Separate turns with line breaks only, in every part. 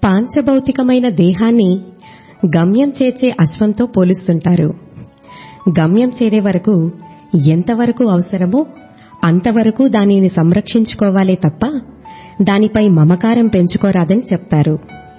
పాంచభౌతికమైన దేహాన్ని గమ్యం చేర్చే అశ్వంతో పోలుస్తుంటారు గమ్యం చేరే వరకు ఎంతవరకు అవసరమో అంతవరకు దానిని సంరక్షించుకోవాలే తప్ప దానిపై మమకారం పెంచుకోరాదని చెప్తారు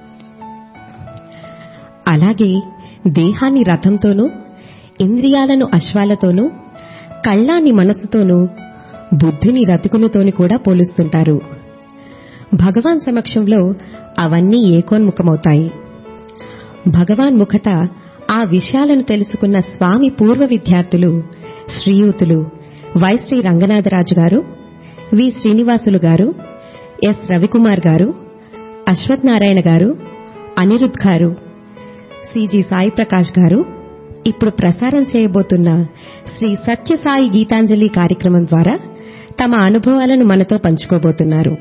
అలాగే దేహాన్ని రథంతోనూ ఇంద్రియాలను అశ్వాలతోనూ కళ్ళాన్ని మనసుతోనూ బుద్ధిని రతికునితోని కూడా పోలుస్తుంటారు భగవాన్ సమక్షంలో అవన్నీ ఏకోన్ముఖమవుతాయి భగవాన్ ముఖత ఆ విషయాలను తెలుసుకున్న స్వామి పూర్వ విద్యార్థులు శ్రీయూతులు వై శ్రీ రంగనాథరాజు గారు వి శ్రీనివాసులు గారు ఎస్ రవికుమార్ గారు అశ్వత్ నారాయణ గారు అనిరుద్ గారు సిజి సాయి ప్రకాష్ గారు ఇప్పుడు ప్రసారం చేయబోతున్న శ్రీ సత్యసాయి గీతాంజలి కార్యక్రమం ద్వారా తమ అనుభవాలను మనతో పంచుకోబోతున్నారు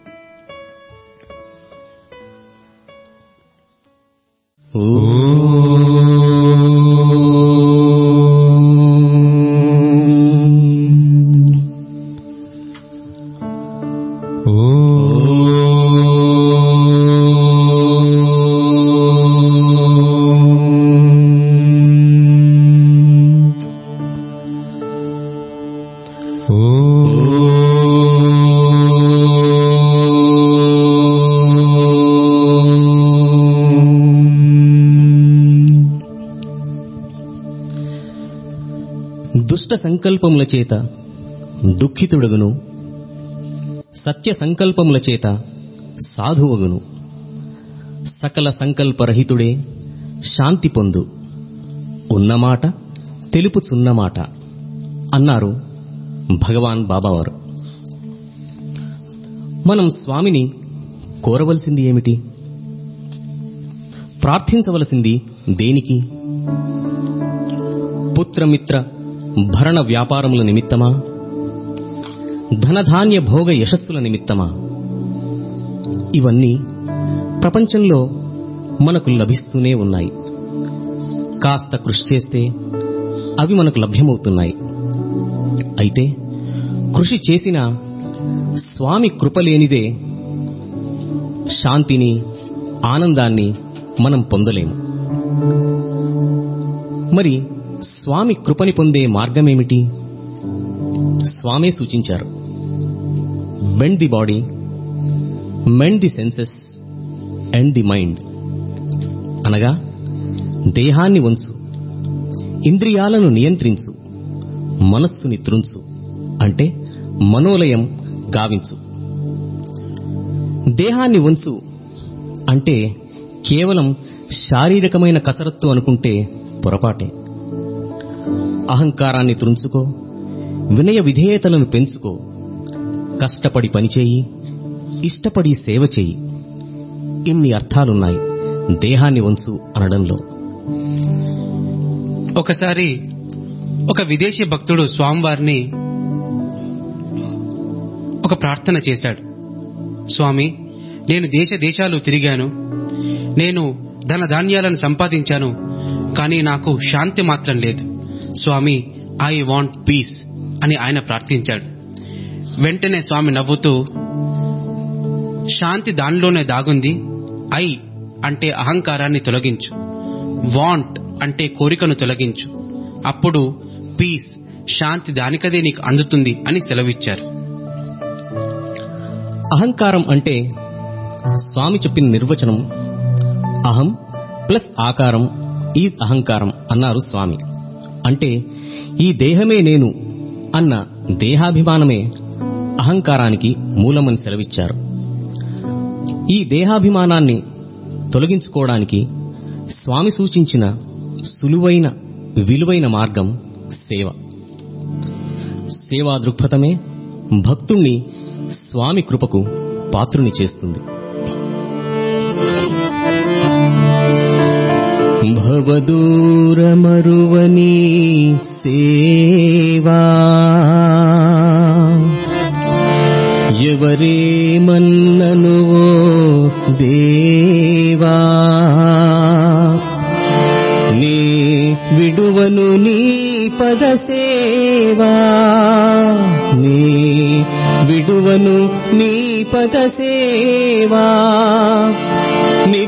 దుష్ట సంకల్పముల చేత దుఃఖితుడగును సత్య సంకల్పముల చేత సాధువగును సకల సంకల్పరహితుడే శాంతి పొందు ఉన్నమాట తెలుపుచున్నమాట అన్నారు భగవాన్ బాబావారు మనం స్వామిని కోరవలసింది ఏమిటి ప్రార్థించవలసింది దేనికి పుత్రమిత్ర భరణ వ్యాపారముల నిమిత్తమా ధనధాన్య భోగ యశస్సుల నిమిత్తమా ఇవన్నీ ప్రపంచంలో మనకు లభిస్తూనే ఉన్నాయి కాస్త కృషి చేస్తే అవి మనకు లభ్యమవుతున్నాయి అయితే కృషి చేసిన స్వామి కృప లేనిదే శాంతిని ఆనందాన్ని మనం పొందలేము మరి స్వామి కృపని పొందే మార్గమేమిటి స్వామే సూచించారు bend the body mend the senses and the mind అనగా దేహాన్ని వంచు ఇంద్రియాలను నియంత్రించు మనస్సుని త్రుంచు అంటే మనోలయం గావించు దేహాన్ని వంచు అంటే కేవలం శారీరకమైన కసరత్తు అనుకుంటే పొరపాటే అహంకారాన్ని త్రుంచుకో వినయ విధేయతలను పెంచుకో కష్టపడి పనిచేయి ఇష్టపడి సేవ చేయి ఇన్ని అర్థాలున్నాయి దేహాన్ని వంచు అనడంలో
ఒకసారి ఒక విదేశీ భక్తుడు స్వామివారిని ఒక ప్రార్థన చేశాడు స్వామి నేను దేశ దేశాలు తిరిగాను నేను ధన ధాన్యాలను సంపాదించాను కానీ నాకు శాంతి మాత్రం లేదు స్వామి ఐ వాంట్ పీస్ అని ఆయన ప్రార్థించాడు వెంటనే స్వామి నవ్వుతూ శాంతి దానిలోనే దాగుంది ఐ అంటే అహంకారాన్ని తొలగించు వాంట్ అంటే కోరికను తొలగించు అప్పుడు పీస్ శాంతి దానికదే నీకు అందుతుంది అని సెలవిచ్చారు
అహంకారం అంటే స్వామి చెప్పిన నిర్వచనం అహం ప్లస్ ఆకారం ఈజ్ అహంకారం అన్నారు స్వామి అంటే ఈ దేహమే నేను అన్న దేహాభిమానమే అహంకారానికి మూలమని సెలవిచ్చారు ఈ దేహాభిమానాన్ని తొలగించుకోవడానికి స్వామి సూచించిన సులువైన విలువైన మార్గం సేవ సేవా దృక్పథమే భక్తుణ్ణి స్వామి కృపకు పాత్రుని చేస్తుంది భవదూరమరువని సేవా ఎవరేమన్ననువో దేవా నీ విడువను నీ పద సేవా నీ విడువను నీ పద సేవా నీ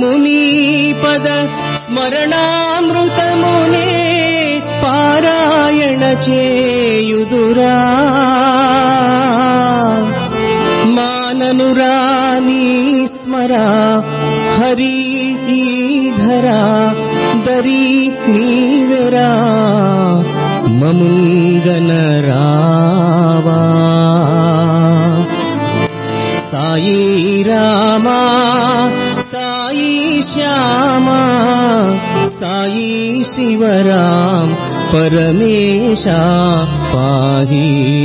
నీ పద స్మరణామృతమునే పారాయణ చేయుదురా మాననురా నీ స్మరా హరి ఈ ధరా దరి నీవెరా మముంగనరావా సాయి రామా సాయి శ్యామా సాయి శివరాం పరమేశ పాహి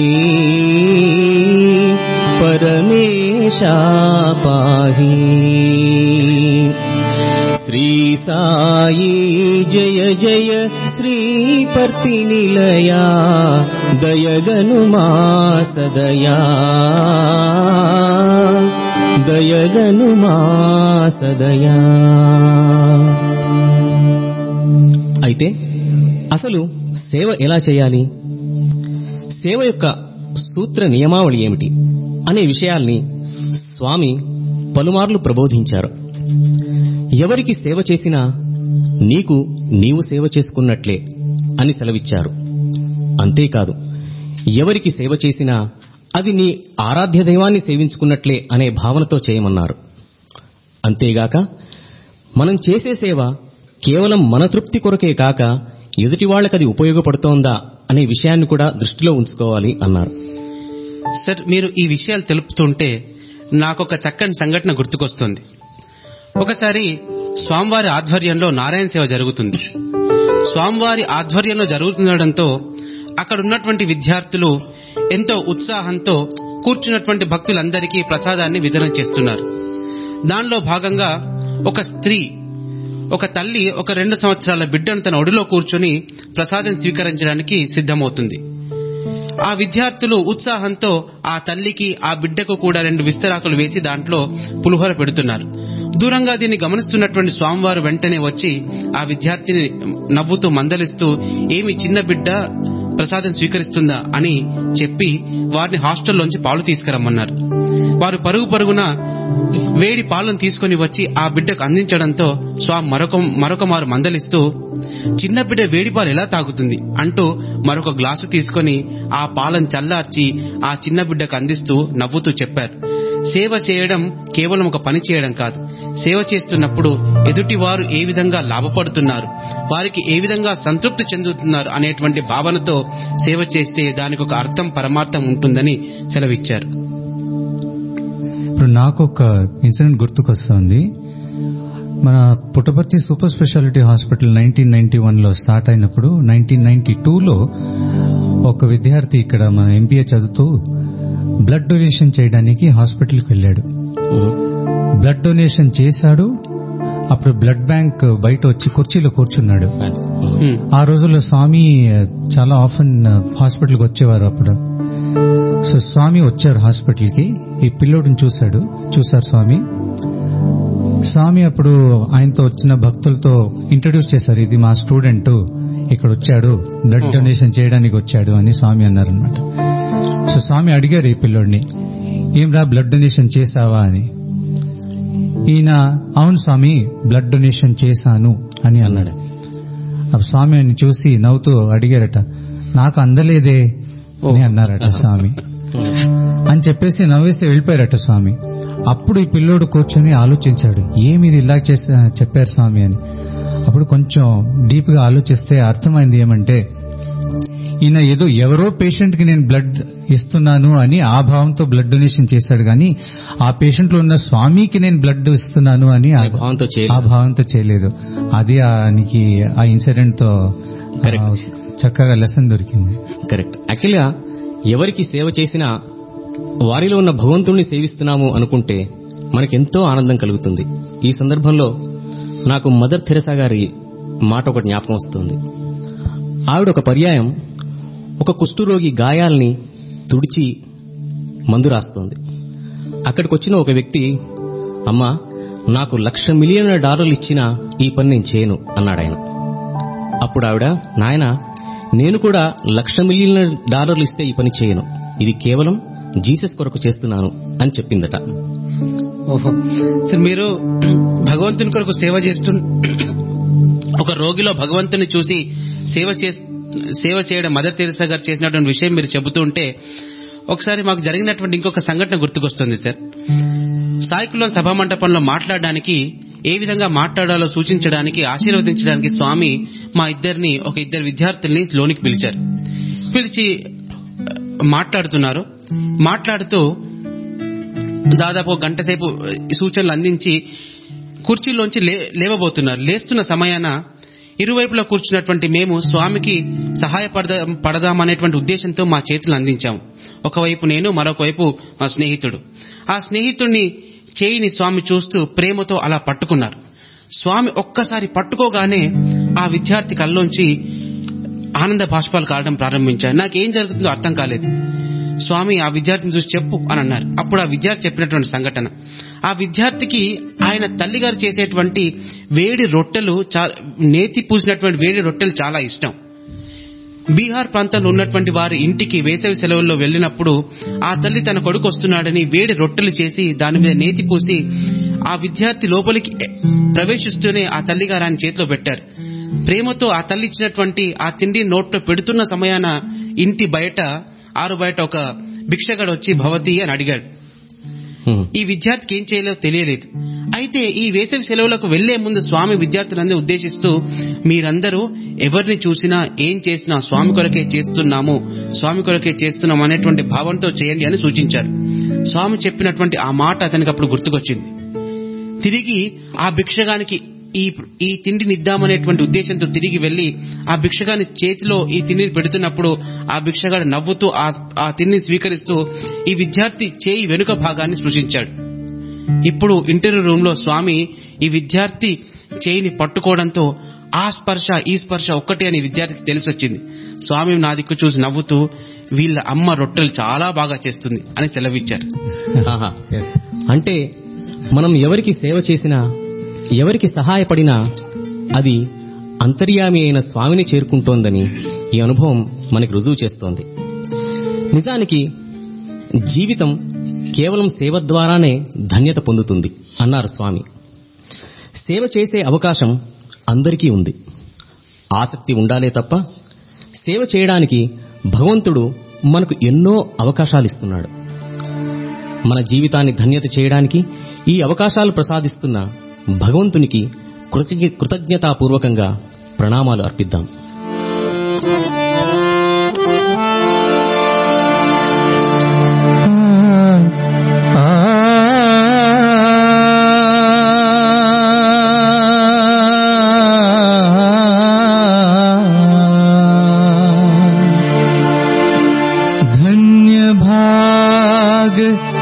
పరమేశ పాహి శ్రీ సాయి జయ జయ శ్రీపర్తి నిలయా దయగనుమా సదయా దయగనుమా సదయా అయితే అసలు సేవ ఎలా చేయాలి సేవ యొక్క సూత్ర నియమావళి ఏమిటి అనే విషయాల్ని స్వామి పలుమార్లు ప్రబోధించారు ఎవరికి సేవ చేసినా నీకు నీవు సేవ చేసుకున్నట్లే అని సెలవిచ్చారు అంతేకాదు ఎవరికి సేవ చేసినా అది నీ ఆరాధ్య దైవాన్ని సేవించుకున్నట్లే అనే భావనతో చేయమన్నారు అంతేగాక మనం చేసే సేవ కేవలం మన తృప్తి కొరకే కాక ఎదుటి వాళ్ళకది ఉపయోగపడుతోందా అనే విషయాన్ని కూడా దృష్టిలో ఉంచుకోవాలి అన్నారు
సార్ మీరు ఈ విషయాలు తెలుపుతుంటే నాకొక చక్కని సంఘటన గుర్తుకొస్తుంది ఒకసారి స్వామివారి ఆధ్వర్యంలో నారాయణ సేవ జరుగుతుంది స్వామివారి ఆధ్వర్యంలో జరుగుతుండడంతో అక్కడ ఉన్నటువంటి విద్యార్థులు ఎంతో ఉత్సాహంతో కూర్చున్నటువంటి భక్తులందరికీ ప్రసాదాన్ని వితరణ చేస్తున్నారు దానిలో భాగంగా ఒక స్త్రీ ఒక తల్లి ఒక రెండు సంవత్సరాల బిడ్డను తన ఒడిలో కూర్చొని ప్రసాదం స్వీకరించడానికి సిద్ధమవుతుంది ఆ విద్యార్థులు ఉత్సాహంతో ఆ తల్లికి ఆ బిడ్డకు కూడా రెండు విస్తరాకులు వేసి దాంట్లో పులిహోర పెడుతున్నారు దూరంగా దీన్ని గమనిస్తున్నటువంటి స్వామివారు వెంటనే వచ్చి ఆ విద్యార్థిని నవ్వుతూ మందలిస్తూ ఏమి చిన్న బిడ్డ ప్రసాదం స్వీకరిస్తుందా అని చెప్పి వారిని హాస్టల్లోంచి పాలు తీసుకురమ్మన్నారు వారు పరుగు పరుగున వేడి పాలను తీసుకుని వచ్చి ఆ బిడ్డకు అందించడంతో స్వామి మరొక మరొక మారు మందలిస్తూ చిన్న బిడ్డ వేడి పాలు ఎలా తాగుతుంది అంటూ మరొక గ్లాసు తీసుకొని ఆ పాలను చల్లార్చి ఆ చిన్న బిడ్డకు అందిస్తూ నవ్వుతూ చెప్పారు సేవ చేయడం కేవలం ఒక పని చేయడం కాదు సేవ చేస్తున్నప్పుడు ఎదుటి వారు ఏ విధంగా లాభపడుతున్నారు వారికి ఏ విధంగా సంతృప్తి చెందుతున్నారు అనేటువంటి భావనతో సేవ చేస్తే దానికి ఒక అర్థం పరమార్థం ఉంటుందని సెలవిచ్చారు
ఇప్పుడు నాకు ఒక ఇన్సిడెంట్ గుర్తుకొస్తుంది మన Puttaparthi super speciality hospital nineteen ninety వన్లో స్టార్ట్ అయినప్పుడు నైన్టీన్ నైన్టీ టూలో ఒక విద్యార్థి ఇక్కడ మన ఎంపీఏ చదువుతూ బ్లడ్ డొనేషన్ చేయడానికి హాస్పిటల్కి వెళ్ళాడు బ్లడ్ డొనేషన్ చేశాడు అప్పుడు బ్లడ్ బ్యాంక్ బయట వచ్చి కుర్చీలో కూర్చున్నాడు
హ్మ్.
ఆ రోజుల్లో స్వామి చాలా ఆఫన్ హాస్పిటల్కి వచ్చేవారు అప్పుడు సో స్వామి వచ్చారు హాస్పిటల్కి ఈ పిల్లోడిని చూశాడు చూశారు స్వామి స్వామి అప్పుడు ఆయనతో వచ్చిన భక్తులతో ఇంట్రడ్యూస్ చేశారు ఇది మా స్టూడెంట్ ఇక్కడ వచ్చాడు బ్లడ్ డొనేషన్ చేయడానికి వచ్చాడు అని స్వామి అన్నారనమాట సో స్వామి అడిగారు ఈ పిల్లోడిని ఏం రా బ్లడ్ డొనేషన్ చేశావా అని ఈయన అవును స్వామి బ్లడ్ డొనేషన్ చేశాను అని అన్నాడు అప్పుడు స్వామి ఆయన చూసి నవ్వుతూ అడిగారట నాకు అందలేదే అని అన్నారట స్వామి అని చెప్పేసి నవ్వేసి వెళ్ళిపోయారట స్వామి అప్పుడు ఈ పిల్లోడు కూర్చొని ఆలోచించాడు ఏమి ఇది ఇలా చేసి చెప్పారు స్వామి అని అప్పుడు కొంచెం డీప్ గా ఆలోచిస్తే అర్థమైంది ఏమంటే ఈయన ఏదో ఎవరో పేషెంట్ కి నేను బ్లడ్ ఇస్తున్నాను అని ఆ భావంతో బ్లడ్ డొనేషన్ చేశాడు కానీ ఆ పేషెంట్ లో ఉన్న స్వామికి నేను బ్లడ్ ఇస్తున్నాను అని ఆ-
భావంతో
ఆ
చేయలేదు
భావంతో చేయలేదు అది ఆయనకి ఆ ఇన్సిడెంట్ తో
Correct.
ఆ, చక్కగా లెసన్ దొరికింది
కరెక్ట్ యాక్చువల్గా ఎవరికి సేవ చేసినా వారిలో ఉన్న భగవంతుణ్ణి సేవిస్తున్నాము అనుకుంటే మనకెంతో ఆనందం కలుగుతుంది ఈ సందర్భంలో నాకు మదర్ థెరెసా గారి మాట ఒక జ్ఞాపకం వస్తుంది ఆవిడ ఒక పర్యాయం ఒక కుష్ఠరోగి గాయాల్ని తుడిచి మందు రాస్తోంది అక్కడికి వచ్చిన ఒక వ్యక్తి అమ్మా నాకు లక్ష మిలియన్ డాలర్లు ఇచ్చినా ఈ పని నేను చేయను అన్నాడు ఆయన అప్పుడు ఆవిడ నాయన నేను కూడా లక్ష మిలియన్ డాలర్లు ఇస్తే ఈ పని చేయను ఇది కేవలం జీసస్ కొరకు చేస్తున్నాను అని చెప్పిందట
ఓహో సార్ మీరు భగవంతుని కొరకు సేవ చేస్తు ఒక రోగిలో భగవంతుని చూసి సేవ చే సేవ చేయడం మదర్ తెరిసా గారు చేసినటువంటి విషయం మీరు చెబుతూ ఉంటే ఒకసారి మాకు జరిగినటువంటి ఇంకొక సంఘటన గుర్తుకొస్తుంది సార్ సాయికులం సభా మంటపంలో మాట్లాడడానికి ఏ విధంగా మాట్లాడాలో సూచించడానికి ఆశీర్వదించడానికి స్వామి మా ఇద్దరిని ఒక ఇద్దరు విద్యార్థుల్ని లోనికి పిలిచారు పిలిచి ఆ, మాట్లాడుతున్నారు మాట్లాడుతూ దాదాపు ఒక గంట సేపు సూచనలు అందించి కుర్చీలోంచి లే లేవబోతున్నారు లేస్తున్న సమయాన ఇరువైపులా కూర్చున్నటువంటి మేము స్వామికి సహాయపడదా పడదామనేటువంటి ఉద్దేశంతో మా చేతులు అందించాము ఒకవైపు నేను మరొక వైపు మా స్నేహితుడు ఆ స్నేహితుడిని చేయిని స్వామి చూస్తూ ప్రేమతో అలా పట్టుకున్నారు స్వామి ఒక్కసారి పట్టుకోగానే ఆ విద్యార్థి కల్లోంచి ఆనంద బాష్పాలు కారడం ప్రారంభించారు నాకేం జరుగుతుందో అర్థం కాలేదు స్వామి ఆ విద్యార్థిని చూసి చెప్పు అని అన్నారు అప్పుడు ఆ విద్యార్థి చెప్పినటువంటి సంఘటన ఆ విద్యార్థికి ఆయన తల్లిగారు చేసేటువంటి వేడి రొట్టెలు చా- నేతి పూసినటువంటి వేడి రొట్టెలు చాలా ఇష్టం బీహార్ ప్రాంతంలో ఉన్నటువంటి వారి ఇంటికి వేసవి సెలవుల్లో వెళ్ళినప్పుడు ఆ తల్లి తన కొడుకు వస్తున్నాడని వేడి రొట్టెలు చేసి దాని మీద నేతి పూసి ఆ విద్యార్థి లోపలికి ప్రవేశిస్తూనే ఆ తల్లిగారు ఆయన చేతిలో పెట్టారు ప్రేమతో ఆ తల్లి ఇచ్చినటువంటి ఆ తిండి నోట్లో పెడుతున్న సమయాన ఇంటి బయట ఆరు బయట ఒక భిక్షగాడు వచ్చి భవతి అని అడిగాడు
హ్మ్.
ఈ విద్యార్థికి ఏం చేయాలో తెలియలేదు అయితే ఈ వేసవి సెలవులకు వెళ్లే ముందు స్వామి విద్యార్థులందరూ ఉద్దేశిస్తూ మీరందరూ ఎవరిని చూసినా ఏం చేసినా స్వామి కొరకే చేస్తున్నాము స్వామి కొరకే చేస్తున్నాం అనేటువంటి భావంతో చేయండి అని సూచించారు స్వామి చెప్పినటువంటి ఆ మాట అతనికి అప్పుడు గుర్తుకొచ్చింది తిరిగి ఆ భిక్షగానికి ఈ ఈ తిండిని ఇద్దామనేటువంటి ఉద్దేశంతో తిరిగి వెళ్లి ఆ భిక్షగాని చేతిలో ఈ తిండిని పెడుతున్నప్పుడు ఆ భిక్షగాడు నవ్వుతూ ఆ ఆ తిండిని స్వీకరిస్తూ ఈ విద్యార్థి చేయి వెనుక భాగాన్ని స్పృశించాడు ఇప్పుడు ఇంటర్వ్యూ రూమ్ లో స్వామి ఈ విద్యార్థి చేయిని పట్టుకోవడంతో ఆ స్పర్శ ఈ స్పర్శ ఒక్కటే అని విద్యార్థికి తెలిసి వచ్చింది స్వామి నా దిక్కు చూసి నవ్వుతూ వీళ్ళ అమ్మ రొట్టెలు చాలా బాగా చేస్తుంది అని సెలవిచ్చారు
ఆహా. అంటే మనం ఎవరికి సేవ చేసినా ఎవరికి సహాయపడినా అది అంతర్యామి అయిన స్వామిని చేరుకుంటోందని ఈ అనుభవం మనకి రుజువు చేస్తోంది నిజానికి జీవితం కేవలం సేవ ద్వారానే ధన్యత పొందుతుంది అన్నారు స్వామి సేవ చేసే అవకాశం అందరికీ ఉంది ఆసక్తి ఉండాలే తప్ప సేవ చేయడానికి భగవంతుడు మనకు ఎన్నో అవకాశాలు ఇస్తున్నాడు మన జీవితాన్ని ధన్యత చేయడానికి ఈ అవకాశాలు ప్రసాదిస్తున్న భగవంతునికి కృతజ్ఞ కృతజ్ఞతాపూర్వకంగా ప్రణామాలు అర్పిద్దాం
धन्य भाग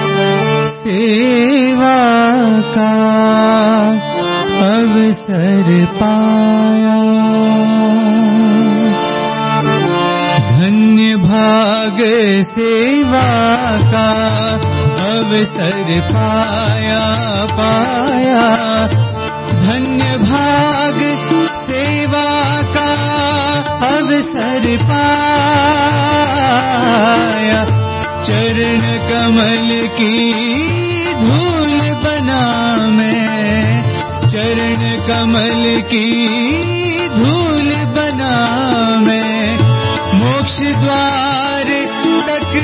सेवा का अवसर पाया धन्य भाग सेवा का अवसर पाया पाया धन्य भाग सेवा का अवसर पाया चरण कमल की धूल बना मैं चरण कमल की धूल बना मैं मोक्ष द्वार तक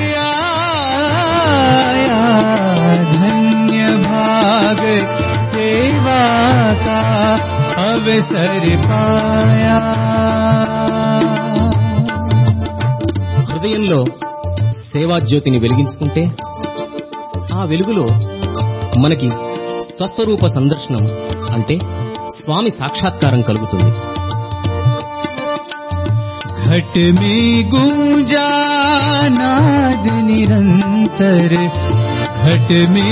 आया धन्य भाग सेवा का अवसर पाया
హృదయంలో సేవాజ్యోతిని వెలిగించుకుంటే ఆ వెలుగులో మనకి స్వస్వరూప సందర్శనం అంటే స్వామి సాక్షాత్కారం కలుగుతుంది
घट में गूंजा नाद निरंतर घट में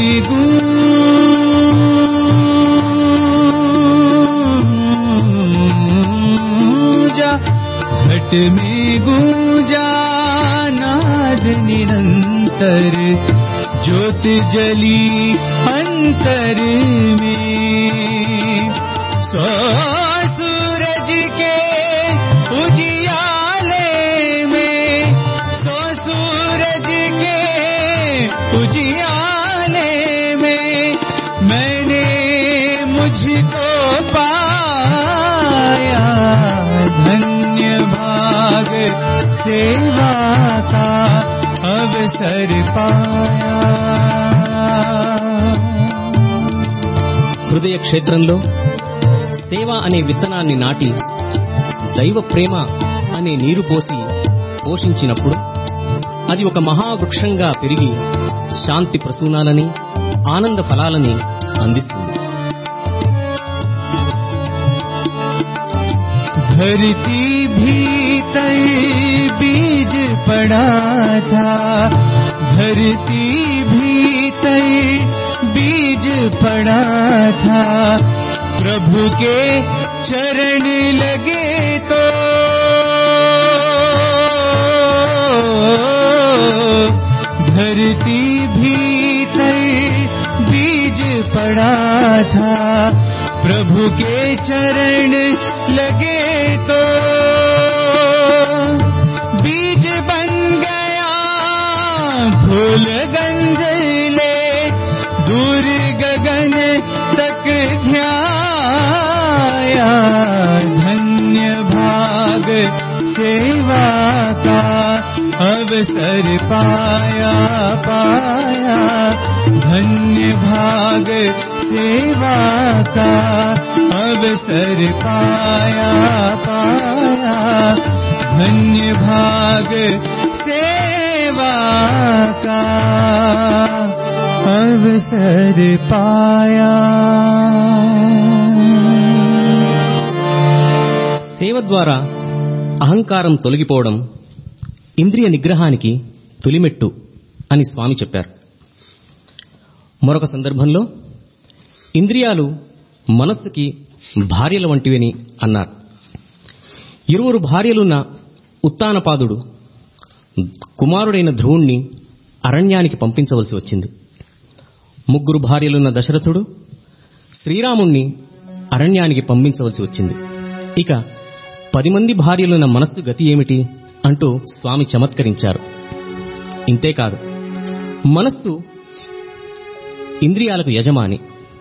गूंजा घट में गूंजा नाद निरंतर ज्योत जली अंतर में सो सूरज के उजियाले में सो सूरज के उजियाले में मैंने
मुझको पाया धन्य भाग सेवा का अवसर पाया
హృదయ క్షేత్రంలో సేవ అనే విత్తనాన్ని నాటి దైవ ప్రేమ అనే నీరు పోసి పోషించినప్పుడు అది ఒక మహావృక్షంగా పెరిగి శాంతి ప్రసూనాలని ఆనంద ఫలాలని అందిస్తుంది
धरती भीतर बीज पड़ा था धरती भीतर बीज पड़ा था प्रभु के चरण लगे तो धरती भीतर बीज पड़ा था प्रभु के चरण लगे तो बीज बन गया फूल गंज ले दूर गगन तक ध्याया धन्य भाग सेवा का अवसर पाया पाया धन्य भाग सेवा का अवसर पाया पाया धन्य भाग सेवा का अवसर पाया
సేవ ద్వారా అహంకారం తొలగిపోవడం ఇంద్రియ నిగ్రహానికి తొలిమెట్టు అని స్వామి చెప్పారు మరొక సందర్భంలో ఇంద్రియాలు మనస్సుకి భార్యల వంటివని అన్నారు ఇరువురు భార్యలున్న ఉత్తానపాదుడు కుమారుడైన ధ్రువుణ్ణి అరణ్యానికి పంపించవలసి వచ్చింది ముగ్గురు భార్యలున్న దశరథుడు శ్రీరాముణ్ణి అరణ్యానికి పంపించవలసి వచ్చింది ఇక పది మంది భార్యలున్న మనస్సు గతి ఏమిటి అంటూ స్వామి చమత్కరించారు ఇంతేకాదు మనస్సు ఇంద్రియాలకు యజమాని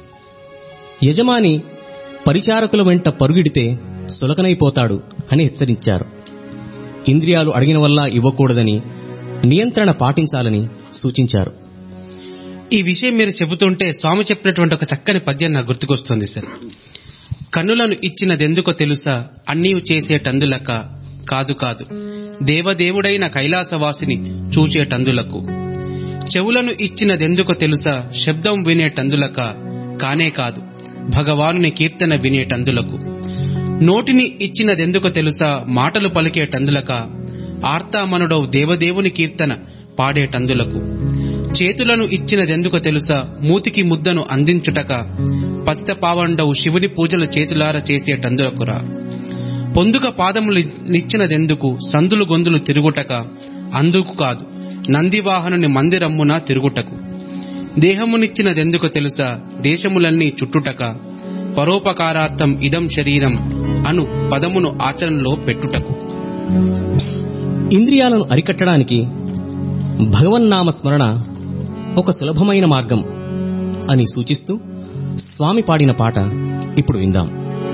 యజమాని పరిచారకుల వెంట పరుగిడితే సులకనైపోతాడు అని హెచ్చరించారు ఇంద్రియాలు అడిగిన వల్ల ఇవ్వకూడదని నియంత్రణ పాటించాలని సూచించారు
ఈ విషయం మీరు చెబుతుంటే స్వామి చెప్పినటువంటి ఒక చక్కని పద్యం నాకు గుర్తుకొస్తుంది సార్ కన్నులను ఇచ్చినదెందుకో తెలుసా అన్నీ చేసేటందులక కాదు కాదు దేవదేవుడైన కైలాసవాసిని చూచేటందులకు చెవులను ఇచ్చినదెందుకో తెలుసా శబ్దం వినేటందులక కానే కాదు భగవానుని కీర్తన వినేటందులకు నోటిని ఇచ్చినదెందుకో తెలుసా మాటలు పలికేటందులక ఆర్తామనుడవు దేవదేవుని కీర్తన పాడేటందులకు చేతులను ఇచ్చినదెందుకో తెలుసా మూతికి ముద్దను అందించుటక పతిత పావండవు శివుని పూజలు చేతులార చేసేటందులకురా పొందుక పాదములు నిచ్చినదెందుకు సందులు గొంతులు తిరుగుటక అందుకు కాదు నందివాహనుని మందిరమ్మున తిరుగుటకు దేహమునిచ్చినదెందుకు తెలుసా దేశములన్నీ చుట్టుటక పరోపకారార్థం ఇదం శరీరం అను పదమును ఆచరణలో పెట్టుటకు
ఇంద్రియాలను అరికట్టడానికి భగవన్నామ స్మరణ ఒక సులభమైన మార్గం అని సూచిస్తూ స్వామి పాడిన పాట ఇప్పుడు విందాం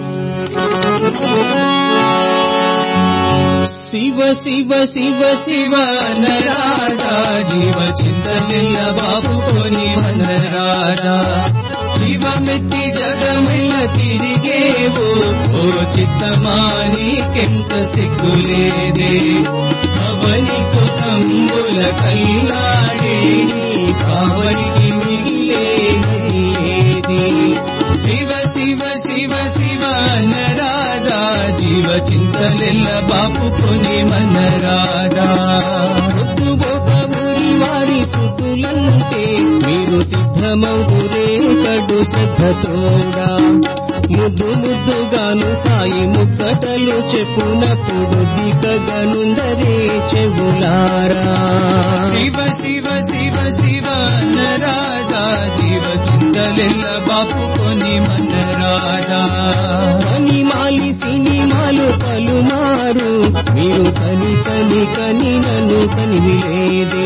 శివ శివ శివ శివ నరాజా జీవ చింతలిల్ల బాబుకొని వనరాజా శివమెత్తి జగమిల్ల తిరిగేవు ఓ చిత్తమానికెంత సిగ్గులేదే అవని సుతంబుల కల్లాడే నీ కావడికి మిగిలేది శివ శివ శివ శివ నరాధా జీవ చింతలెల్ల బాపుకొని మనరాధా
ఒక ఊరి వారి సుతులంటే మీరు సిద్ధమవురే కడు శ్రద్ధతోడా ముద్దు ముద్దుగాను సాయి ముచ్చటలు చెప్పునప్పుడు దిగగనుందరే చెవులారా
శివ శివ శివ శివ నరాధా జీవ చింతలెల్ల బాపుకొని మనరాధా
అని మాలి సినిమాలు పలుమారు మీరు కని కని కని నన్ను కనివిలేదే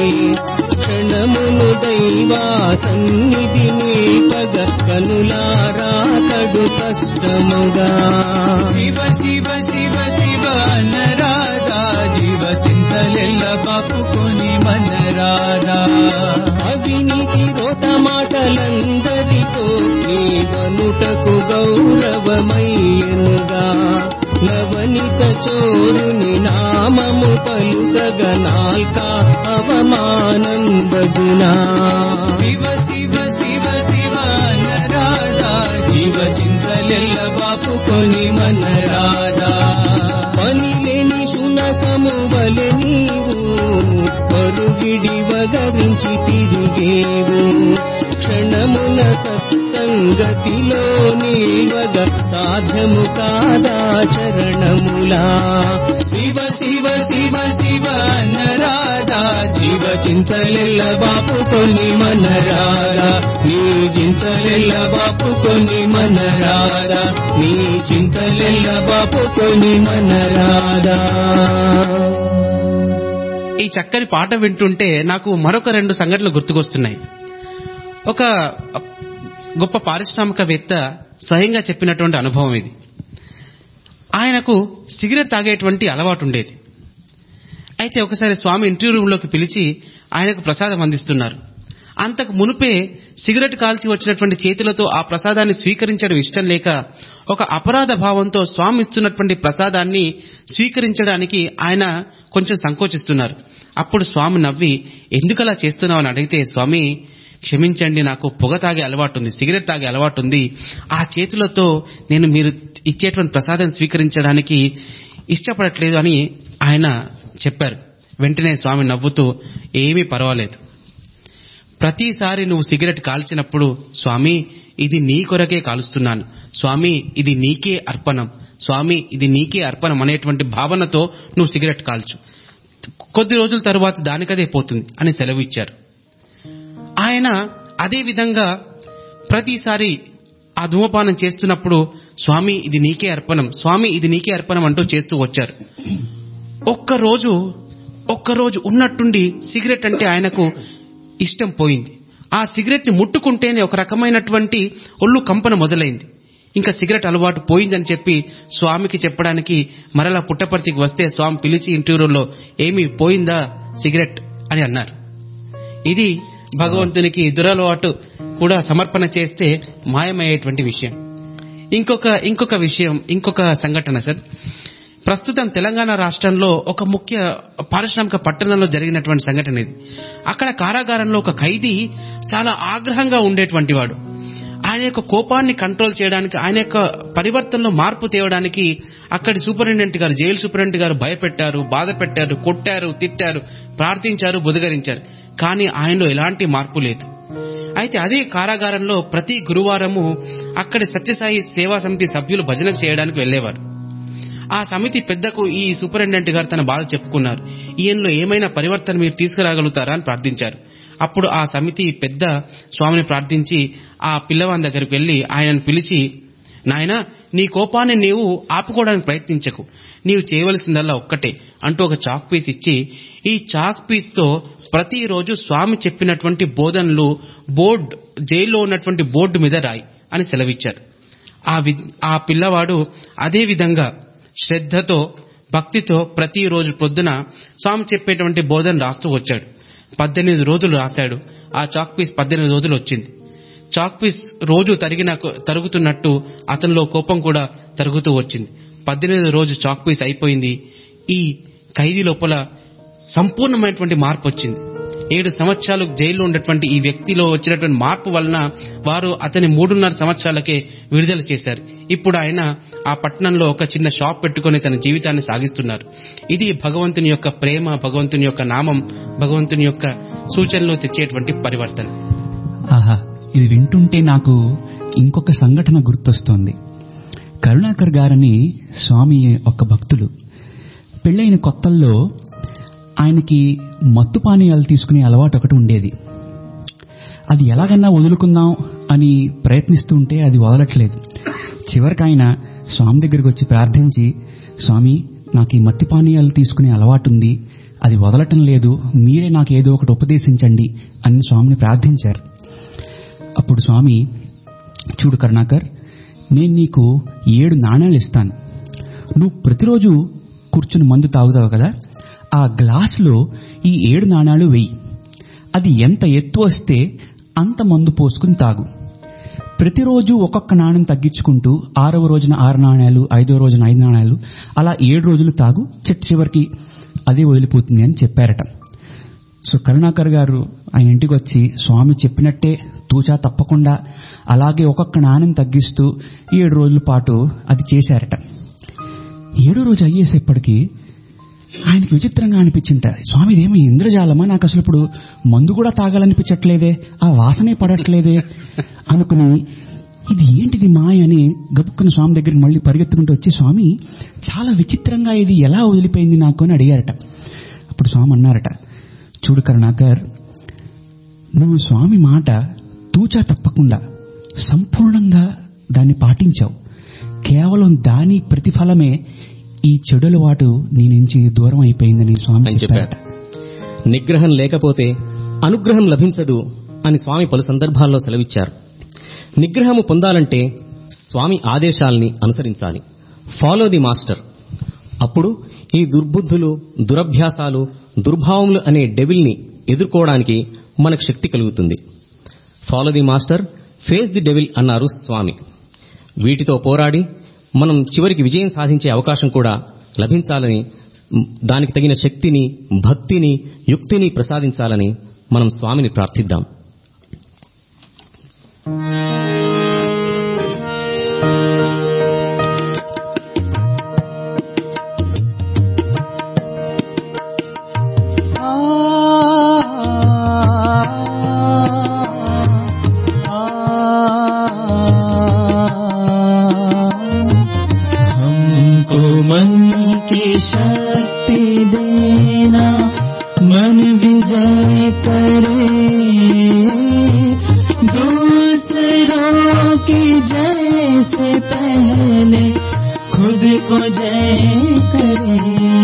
క్షణమును దైవా సన్నిధిని పగ కనులారా కడు
కష్టముగా శివ శివ శివ శివ అనరాధా జీవ చింతలెల్ల బాపుకొని మనరాధా అవినీతి రోత మాటలందరితో నీవనుటకు గౌరవమయ్యనుగా నవనిత చోరుని నామము పలుకగ నాల్క అవమానం బదునా శివ శివ శివ శివ నరాధా జీవ చింతలెల్ల బాపుకొని మనరాధా పని లేని శునకము వలె నీవు పరుగిడి వగరించి తిరిగేవు క్షణమున సత్సంగతిలో నిల్వగ సాధ్యము కాదా చరణములా శివ శివ శివ శివ నరాధా జీవ చింతలెల్ల బాపుకొని మనరాధా నీ చింతలెల్ల బాపుకొని మనరాధా నీ చింతలెల్ల బాపుకొని మనరాధా
ఈ చక్కని పాట వింటుంటే నాకు మరొక రెండు సంఘటనలు గుర్తుకొస్తున్నాయి ఒక గొప్ప పారిశ్రామికవేత్త స్వయంగా చెప్పినటువంటి అనుభవం ఇది ఆయనకు సిగరెట్ తాగేటువంటి అలవాటు ఉండేది అయితే ఒకసారి స్వామి ఇంటర్వ్యూ రూమ్లోకి పిలిచి ఆయనకు ప్రసాదం అందిస్తున్నారు అంతకు మునుపే సిగరెట్ కాల్చి వచ్చినటువంటి చేతులతో ఆ ప్రసాదాన్ని స్వీకరించడం ఇష్టం లేక ఒక అపరాధ భావంతో స్వామి ఇస్తున్నటువంటి ప్రసాదాన్ని స్వీకరించడానికి ఆయన కొంచెం సంకోచిస్తున్నారు అప్పుడు స్వామి నవ్వి ఎందుకలా చేస్తున్నావు అని అడిగితే స్వామి క్షమించండి నాకు పొగ తాగే అలవాటు ఉంది సిగరెట్ తాగే అలవాటు ఉంది ఆ చేతులతో నేను మీరు ఇచ్చేటువంటి ప్రసాదం స్వీకరించడానికి ఇష్టపడట్లేదు అని ఆయన చెప్పారు వెంటనే స్వామి నవ్వుతూ ఏమీ పర్వాలేదు ప్రతిసారి నువ్వు సిగరెట్ కాల్చినప్పుడు స్వామి ఇది నీ కొరకే కాలుస్తున్నాను స్వామి ఇది నీకే అర్పణం స్వామి ఇది నీకే అర్పణం అనేటువంటి భావనతో నువ్వు సిగరెట్ కాల్చు కొద్ది రోజుల తరువాత దానికదే పోతుంది అని సెలవు ఇచ్చారు ఆయన అదే విధంగా ప్రతిసారి ఆ ధూమపానం చేస్తున్నప్పుడు స్వామి ఇది నీకే అర్పణం స్వామి ఇది నీకే అర్పణం అంటూ చేస్తూ వచ్చారు ఒక్కరోజు ఒక్కరోజు ఉన్నట్టుండి సిగరెట్ అంటే ఆయనకు ఇష్టం పోయింది ఆ సిగరెట్ ని ముట్టుకుంటేనే ఒక రకమైనటువంటి ఒళ్ళు కంపన మొదలైంది ఇంకా సిగరెట్ అలవాటు పోయిందని చెప్పి స్వామికి చెప్పడానికి మరలా పుట్టపర్తికి వస్తే స్వామి పిలిచి ఇంటర్వ్యూలో ఏమి పోయిందా సిగరెట్ అని అన్నారు ఇది భగవంతునికి దురలవాటు కూడా సమర్పణ చేస్తే మాయమయ్యేటువంటి విషయం ఇంకొక ఇంకొక విషయం ఇంకొక సంఘటన సార్ ప్రస్తుతం తెలంగాణ రాష్ట్రంలో ఒక ముఖ్య పారిశ్రామిక పట్టణంలో జరిగినటువంటి సంఘటన ఇది అక్కడ కారాగారంలో ఒక ఖైదీ చాలా ఆగ్రహంగా ఉండేటువంటి వాడు ఆయన యొక్క కోపాన్ని కంట్రోల్ చేయడానికి ఆయన యొక్క పరివర్తనలో మార్పు తేవడానికి అక్కడి సూపరింటెండెంట్ గారు జైలు సూపరింటెండెంట్ గారు భయపెట్టారు బాధ పెట్టారు కొట్టారు తిట్టారు ప్రార్థించారు బుదగరించారు కానీ ఆయనలో ఎలాంటి మార్పు లేదు అయితే అదే కారాగారంలో ప్రతి గురువారము అక్కడి సత్యసాయి సేవా సమితి సభ్యులు భజన చేయడానికి వెళ్లేవారు ఆ సమితి పెద్దకు ఈ సూపరింటెండెంట్ గారు తన బాధ చెప్పుకున్నారు ఈయనలో ఏమైనా పరివర్తన మీరు తీసుకురాగలుగుతారా అని ప్రార్థించారు అప్పుడు ఆ సమితి పెద్ద స్వామిని ప్రార్థించి ఆ పిల్లవాని దగ్గరికి వెళ్లి ఆయనను పిలిచి నాయన నీ కోపాన్ని నీవు ఆపుకోవడానికి ప్రయత్నించకు నీవు చేయవలసిందల్లా ఒక్కటే అంటూ ఒక చాక్ పీస్ ఇచ్చి ఈ చాక్ పీస్ తో ప్రతిరోజు స్వామి చెప్పినటువంటి బోధనలు బోర్డు జైల్లో ఉన్నటువంటి బోర్డు మీద రాయి అని సెలవిచ్చారు ఆ వి ఆ పిల్లవాడు అదే విధంగా శ్రద్ధతో భక్తితో ప్రతిరోజు పొద్దున స్వామి చెప్పేటువంటి బోధన రాస్తూ వచ్చాడు పద్దెనిమిది రోజులు రాశాడు ఆ చాక్ పీస్ పద్దెనిమిది రోజులు వచ్చింది చాక్ పీస్ రోజు తరిగిన తరుగుతున్నట్టు అతనిలో కోపం కూడా తరుగుతూ వచ్చింది పద్దెనిమిది రోజు చాక్ పీస్ అయిపోయింది ఈ ఖైదీ లోపల సంపూర్ణమైనటువంటి మార్పు వచ్చింది ఏడు సంవత్సరాలు జైల్లో ఉన్నటువంటి ఈ వ్యక్తిలో వచ్చినటువంటి మార్పు వలన వారు అతని మూడున్నర సంవత్సరాలకే విడుదల చేశారు ఇప్పుడు ఆయన ఆ పట్టణంలో ఒక చిన్న షాప్ పెట్టుకుని తన జీవితాన్ని సాగిస్తున్నారు ఇది భగవంతుని యొక్క ప్రేమ భగవంతుని యొక్క నామం భగవంతుని యొక్క సూచనలు తెచ్చేటువంటి పరివర్తన
ఆహా ఇది వింటుంటే నాకు ఇంకొక సంఘటన గుర్తొస్తోంది కరుణాకర్ గారని స్వామి ఒక భక్తులు పెళ్ళైన కొత్తల్లో ఆయనకి మత్తు పానీయాలు తీసుకునే అలవాటు ఒకటి ఉండేది అది ఎలాగన్నా వదులుకుందాం అని ప్రయత్నిస్తూ ఉంటే అది వదలట్లేదు చివరికి ఆయన స్వామి దగ్గరికి వచ్చి ప్రార్థించి స్వామి నాకు ఈ మత్తి పానీయాలు తీసుకునే అలవాటు ఉంది అది వదలటం లేదు మీరే నాకు ఏదో ఒకటి ఉపదేశించండి అని స్వామిని ప్రార్థించారు అప్పుడు స్వామి చూడు కరుణాకర్ నేను నీకు ఏడు నాణ్యాలు ఇస్తాను నువ్వు ప్రతిరోజు కూర్చుని మందు తాగుతావు కదా ఆ గ్లాసులో ఈ ఏడు నాణాలు వెయ్యి అది ఎంత ఎత్తు వస్తే అంత మందు పోసుకుని తాగు ప్రతిరోజు ఒక్కొక్క నాణ్యం తగ్గించుకుంటూ ఆరవ రోజున ఆరు నాణ్యాలు ఐదవ రోజున ఐదు నాణ్యాలు అలా ఏడు రోజులు తాగు చిట్ట చివరికి అదే వదిలిపోతుంది అని చెప్పారట సో కరుణాకర్ గారు ఆయన ఇంటికి వచ్చి స్వామి చెప్పినట్టే తూచా తప్పకుండా అలాగే ఒక్కొక్క నాణ్యం తగ్గిస్తూ ఏడు రోజుల పాటు అది చేశారట ఏడో రోజు అయ్యేసేపటికి ఆయనకి విచిత్రంగా అనిపించింట స్వామి ఇదేమో ఇంద్రజాలమా నాకు అసలు ఇప్పుడు మందు కూడా తాగాలనిపించట్లేదే ఆ వాసనే పడట్లేదే అనుకుని ఇది ఏంటిది మాయ అని గబుక్కున స్వామి దగ్గరికి మళ్ళీ పరిగెత్తుకుంటూ వచ్చి స్వామి చాలా విచిత్రంగా ఇది ఎలా వదిలిపోయింది నాకు అని అడిగారట అప్పుడు స్వామి అన్నారట చూడు కరుణాకర్ నువ్వు స్వామి మాట తూచా తప్పకుండా సంపూర్ణంగా దాన్ని పాటించావు కేవలం దాని ప్రతిఫలమే ఈ చెడుల వాటు నీ నుంచి దూరం అయిపోయిందని స్వామి
అని
చెప్పారట
చెప్పారట నిగ్రహం లేకపోతే అనుగ్రహం లభించదు అని స్వామి పలు సందర్భాల్లో సెలవిచ్చారు నిగ్రహము పొందాలంటే స్వామి ఆదేశాల్ని అనుసరించాలి ఫాలో ది మాస్టర్ అప్పుడు ఈ దుర్బుద్ధులు దురభ్యాసాలు దుర్భావములు అనే డెవిల్ని ఎదుర్కోవడానికి మనకు శక్తి కలుగుతుంది follow the master face the devil అన్నారు స్వామి వీటితో పోరాడి మనం చివరికి విజయం సాధించే అవకాశం కూడా లభించాలని దానికి తగిన శక్తిని భక్తిని యుక్తిని ప్రసాదించాలని మనం స్వామిని ప్రార్థిద్దాం
हमको मन की शक्ति देना मन विजय करे दूसरों की जय से पहले खुद को जय करे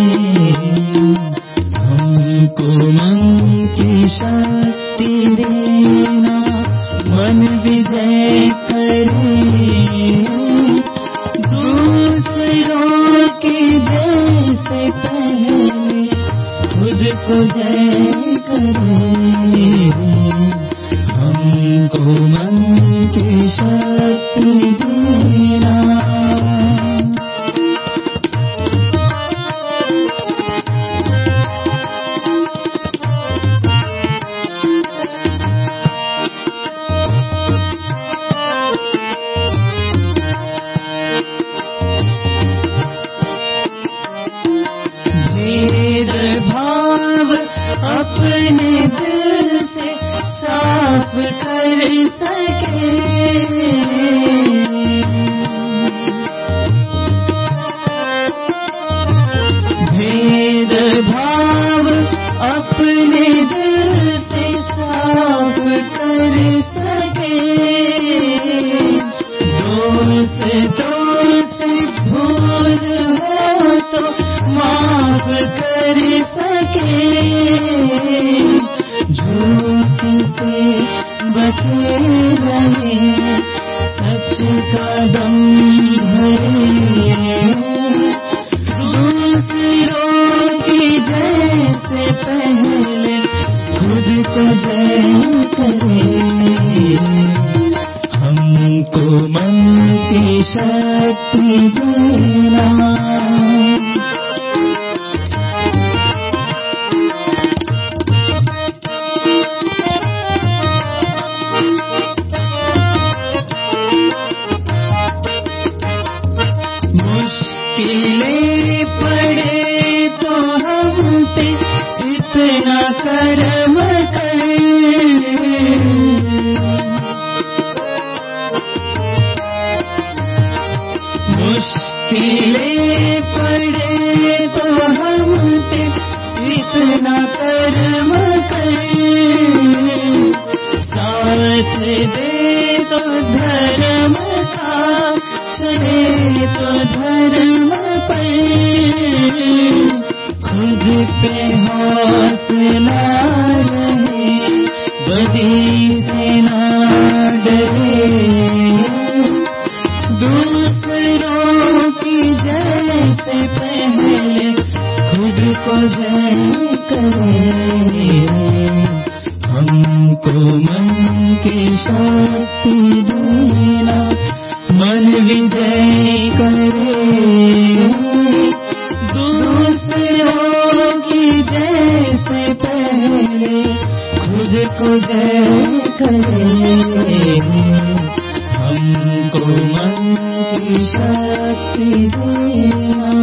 हमको मन की शक्ति देना मन विजय करे दूसरों की जय से पहले खुद को जय करे हमको मन की शक्ति देना भेद भाव अपने दिल से साफ कर सके भेद भाव अपने दिल से साफ कर सके दोस्तों से भूल हो तो माफ कर सके झूठ से बचे रहे सच का दम भरे दूसरों की जय से पहले खुद को जय करे हमको मन की शक्ति देना मुश्किलें पड़े तो हम पे इतना कर्म कर मुश्किलें पड़े तो हम पे इतना कर्म कर साथ दे तो धर्म का चले तो धर्म पर खुद पे हौसला रहे बदी से ना डरे विजय करे दूसरों की जैसे पहले खुद को जय करे हमको मन की शक्ति देना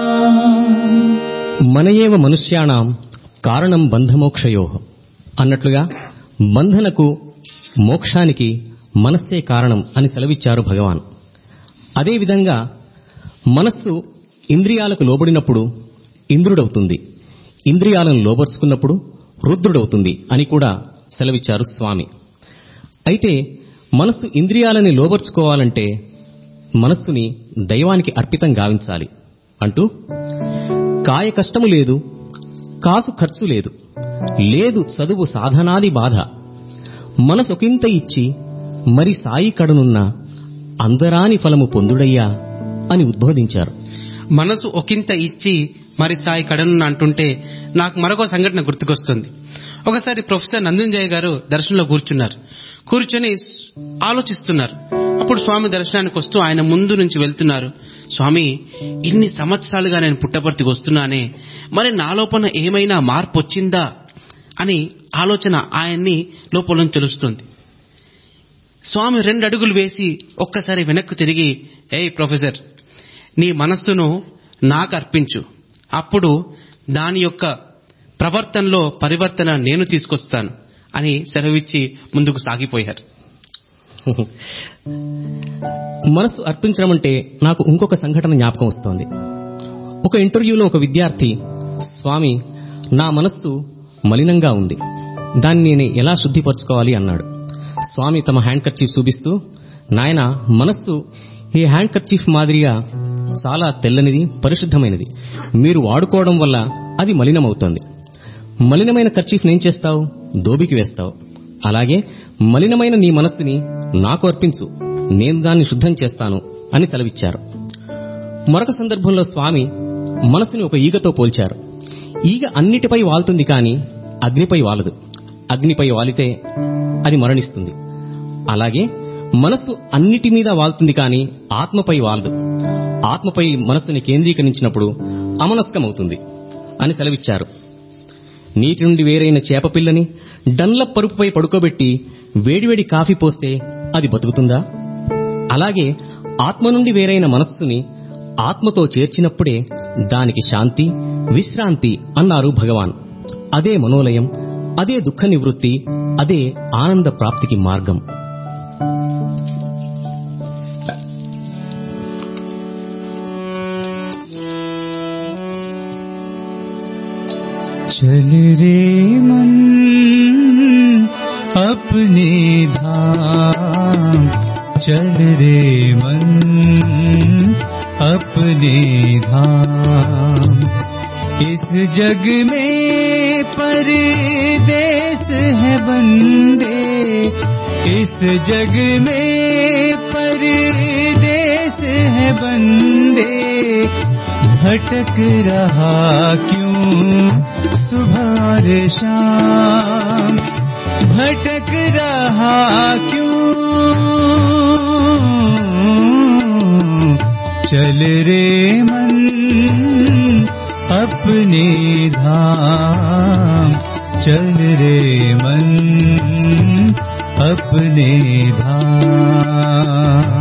మనయేవ మనుష్యాణం కారణం బంధమోక్షయో అన్నట్లుగా బంధనకు మోక్షానికి మనస్సే కారణం అని సెలవిచ్చారు భగవాన్ అదేవిధంగా మనస్సు ఇంద్రియాలకు లోబడినప్పుడు ఇంద్రుడవుతుంది ఇంద్రియాలను లోబర్చుకున్నప్పుడు రుద్రుడవుతుంది అని కూడా సెలవిచ్చారు స్వామి అయితే మనస్సు ఇంద్రియాలని లోబర్చుకోవాలంటే మనస్సుని దైవానికి అర్పితం గావించాలి అంటూ కాయ కష్టము లేదు కాసు ఖర్చు లేదు లేదు చదువు సాధనాది బాధ మనసొకింత ఇచ్చి మరి సాయి కడనున్న అందరాని ఫలము పొందుడయ్యా అని ఉద్బోధించారు
మనసు ఒకంత ఇచ్చి మరి సాయి కడను అంటుంటే నాకు మరొక సంఘటన గుర్తుకొస్తుంది ఒకసారి ప్రొఫెసర్ నందుంజయ్ గారు దర్శనంలో కూర్చున్నారు కూర్చొని స్- ఆలోచిస్తున్నారు అప్పుడు స్వామి దర్శనానికి వస్తూ ఆయన ముందు నుంచి వెళ్తున్నారు స్వామి ఇన్ని సంవత్సరాలుగా నేను పుట్టపర్తికి వస్తున్నానే మరి నా లోపల ఏమైనా మార్పు వచ్చిందా అని ఆలోచన ఆయన్ని లోపల నుంచి తెలుస్తుంది స్వామి రెండు అడుగులు వేసి ఒక్కసారి వెనక్కు తిరిగి ఏయ్ ప్రొఫెసర్ నీ మనస్సును నాకు అర్పించు అప్పుడు దాని యొక్క ప్రవర్తనలో పరివర్తన నేను తీసుకొస్తాను అని సెలవిచ్చి ముందుకు సాగిపోయారు
మనస్సు అర్పించడం అంటే నాకు ఇంకొక సంఘటన జ్ఞాపకం వస్తోంది ఒక ఇంటర్వ్యూలో ఒక విద్యార్థి స్వామి నా మనస్సు మలినంగా ఉంది దాన్ని నేను ఎలా శుద్ధిపరచుకోవాలి అన్నాడు స్వామి తమ హ్యాండ్ కర్చీఫ్ చూపిస్తూ నాయన మనస్సు ఈ హ్యాండ్ కర్చీఫ్ మాదిరిగా చాలా తెల్లనిది పరిశుద్ధమైనది మీరు వాడుకోవడం వల్ల అది మలినమవుతోంది మలినమైన కర్చీఫ్ ఏం చేస్తావు దోబికి వేస్తావు అలాగే మలినమైన నీ మనస్సుని నాకు అర్పించు నేను దాన్ని శుద్ధం చేస్తాను అని సెలవిచ్చారు మరొక సందర్భంలో స్వామి మనసుని ఒక ఈగతో పోల్చారు ఈగ అన్నిటిపై వాలుతుంది కానీ అగ్నిపై వాలదు అగ్నిపై వాలితే అది మరణిస్తుంది అలాగే మనస్సు అన్నిటి మీద వాలుతుంది కానీ ఆత్మపై వాలదు ఆత్మపై మనస్సుని కేంద్రీకరించినప్పుడు అమనస్కమవుతుంది అని సెలవిచ్చారు నీటి నుండి వేరైన చేప పిల్లని డన్ల పరుపుపై పడుకోబెట్టి వేడివేడి కాఫీ పోస్తే అది బతుకుతుందా అలాగే ఆత్మ నుండి వేరైన మనస్సుని ఆత్మతో చేర్చినప్పుడే దానికి శాంతి విశ్రాంతి అన్నారు భగవాన్ అదే మనోలయం అదే దుఃఖ నివృత్తి అదే ఆనంద ప్రాప్తికి మార్గం
चल रे मन अपने धाम चल रे मन अपने धाम इस जग में परदेश है बंदे इस जग में परदेश है बंदे भटक रहा क्यों सुबह और शाम भटक रहा क्यों चल रे मन अपने धाम चल रे मन अपने धाम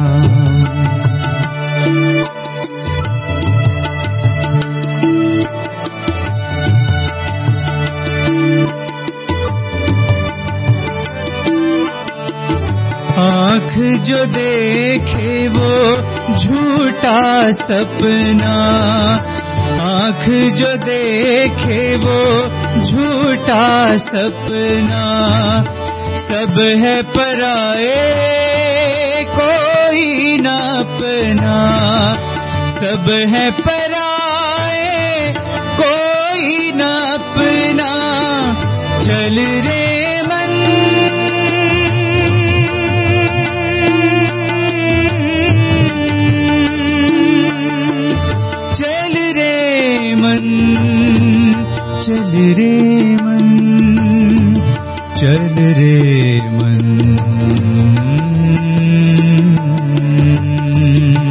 आँख जो देखे वो झूठा सपना आँख जो देखे वो झूठा सपना सब है पराए कोई न अपना सब है पराए कोई न अपना चल रे मन चल रे मन चल रे मन चल रे मन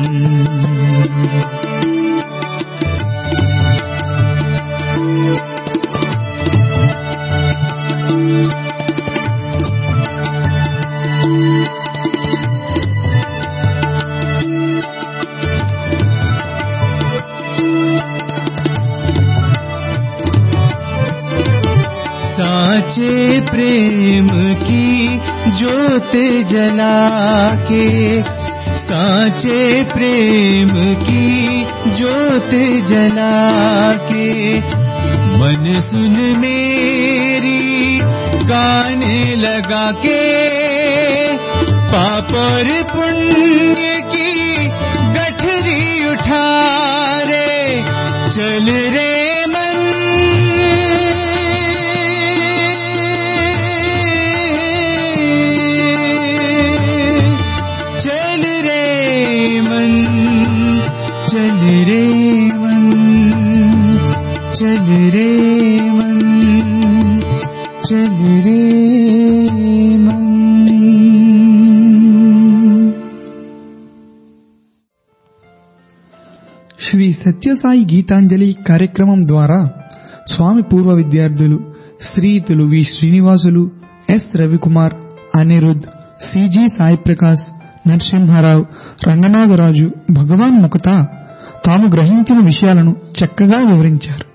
साचे प्रेम की ज्योत जला के साचे प्रेम की ज्योत जला के मन सुन मेरी गाने लगा के पाप और पुण्य की गठरी उठा रे चल रे मन चल रे मन चल रे मन चल रे मन चल रे मन
శ్రీ సత్యసాయి గీతాంజలి కార్యక్రమం ద్వారా స్వామి పూర్వ విద్యార్థులు శ్రీతులు V Srinivasulu S Ravikumar Anirudh CG Sai Prakash Narasimharao Ranganatharaju Bhagavan ముఖత తాము గ్రహించిన విషయాలను చక్కగా వివరించారు